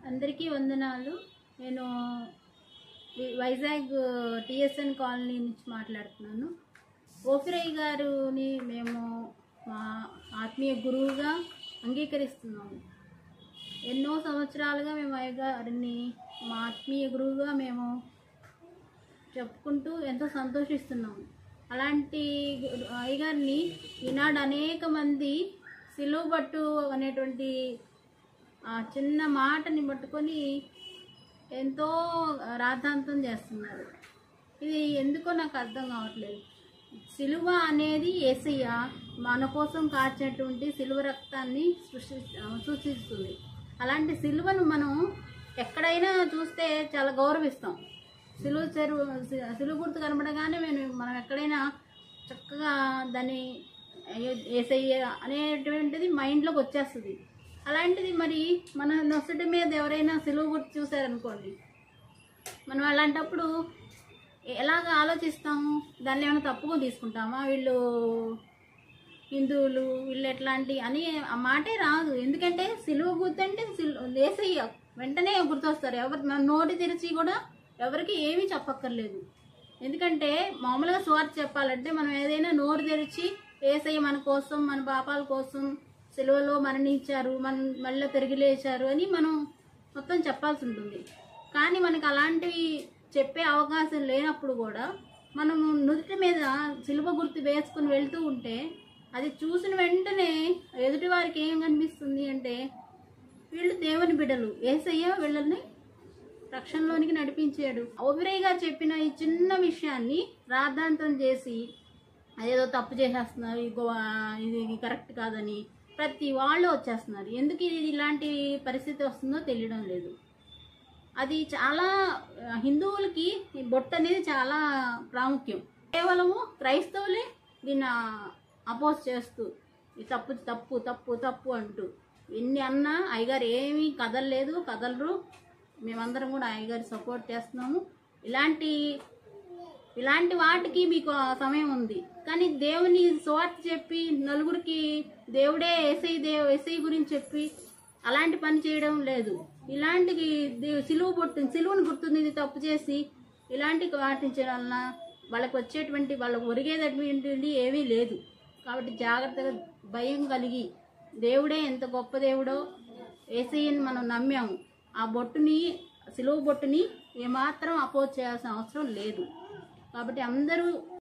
అందరికీ వందనాలు నేను వి- వైజాగ్ టిఎస్ఎన్ కాలనీ నుంచి మాట్లాడుతున్నాను ఓఫిరయ్య గారుని మేము మా ఆత్మీయ గురువుగా అంగీకరిస్తున్నాము ఎన్నో సంవత్సరాలుగా మేము అయ్య గారిని మా ఆత్మీయ గురువుగా మేము చెప్పుకుంటూ ఎంతో సంతోషిస్తున్నాము అలాంటి అయ్యగారిని ఈనాడు అనేక మంది సిలువ పట్టు అనేటువంటి ఆ చిన్న మాటని పట్టుకొని ఎంతో రాద్ధాంతం చేస్తున్నారు ఇది ఎందుకో నాకు అర్థం కావట్లేదు సిలువ అనేది ఏసయ్య మన కోసం కాచినటువంటి సిలువ రక్తాన్ని సృష్టి సూచిస్తుంది అలాంటి సిలువను మనం ఎక్కడైనా చూస్తే చాలా గౌరవిస్తాం సిలువ చెరువు సిలువ గుర్తు కనబడగానే మేము మనం ఎక్కడైనా చక్కగా దాన్ని ఏ- ఏసయ్య అనేటువంటిది మైండ్లోకి వచ్చేస్తుంది అలాంటిది మరి మన నొసటి మీద ఎవరైనా సిలువ గుర్తు చూసారనుకోండి మనం అలాంటప్పుడు ఎలాగ ఆలోచిస్తాము దాన్ని ఏమైనా తప్పుగా తీసుకుంటామా వీళ్ళు హిందువులు వీళ్ళు ఎట్లాంటి అని ఆ మాటే రాదు ఎందుకంటే సిలువ గుర్తు అంటే దేశయ్య వెంటనే గుర్తొస్తారు ఎవరు మన నోటి తెరిచి కూడా ఎవరికి ఏమీ చెప్పక్కర్లేదు ఎందుకంటే మామూలుగా స్వార్థ చెప్పాలంటే మనం ఏదైనా నోరు తెరిచి ఏసయ్య మన కోసం మన పాపాల కోసం సిలువలో మరణించారు మన మళ్ళీ తిరిగి లేచారు అని మనం మొత్తం చెప్పాల్సి ఉంటుంది కానీ మనకు అలాంటివి చెప్పే అవకాశం లేనప్పుడు కూడా మనము నుదుటి మీద సిలువ గుర్తు వేసుకుని వెళ్తూ ఉంటే అది చూసిన వెంటనే ఎదుటి వారికి ఏం కనిపిస్తుంది అంటే వీళ్ళు దేవుని బిడ్డలు ఏసయ్య వీళ్ళని రక్షణలోనికి నడిపించాడు ఓబిరయ్య గారు చెప్పిన ఈ చిన్న విషయాన్ని రాద్ధాంతం చేసి అదేదో తప్పు చేసేస్తున్నారు ఇగో ఆ, ఇది కరెక్ట్ కాదని ప్రతి వాళ్ళు వచ్చేస్తున్నారు ఎందుకు ఇది ఇలాంటి పరిస్థితి వస్తుందో తెలియడం లేదు అది చాలా ఆ, హిందువులకి ఈ బొట్టు అనేది చాలా ప్రాముఖ్యం కేవలము క్రైస్తవులే దీన్ని అపోజ్ చేస్తూ ఈ తప్పు తప్పు తప్పు తప్పు అంటూ ఎన్ని అన్నా అయ్యగారు ఏమీ కదలలేదు కదలరు మేమందరం కూడా అయ్యగారి సపోర్ట్ చేస్తున్నాము ఇలాంటి ఇలాంటి వాటికి మీకు ఆ సమయం ఉంది కానీ దేవుని స్వార్థ చెప్పి నలుగురికి దేవుడే ఎస్ఐ దేవ్ ఎస్ఐ గురించి చెప్పి అలాంటి పని చేయడం లేదు ఇలాంటి దే- సిలువ పొట్టు సిలువను గుర్తుంది ఇది తప్పు చేసి ఇలాంటి పాటించడం వలన వాళ్ళకి వచ్చేటువంటి వాళ్ళకి ఒరిగేటటువంటిది ఏమీ లేదు కాబట్టి జాగ్రత్తగా భయం కలిగి దేవుడే ఎంత గొప్ప దేవుడో ఏసయ్యని మనం నమ్మాము ఆ బొట్టుని సిలువ బొట్టుని ఏమాత్రం అపోజ్ చేయాల్సిన అవసరం లేదు కాబట్టి అందరూ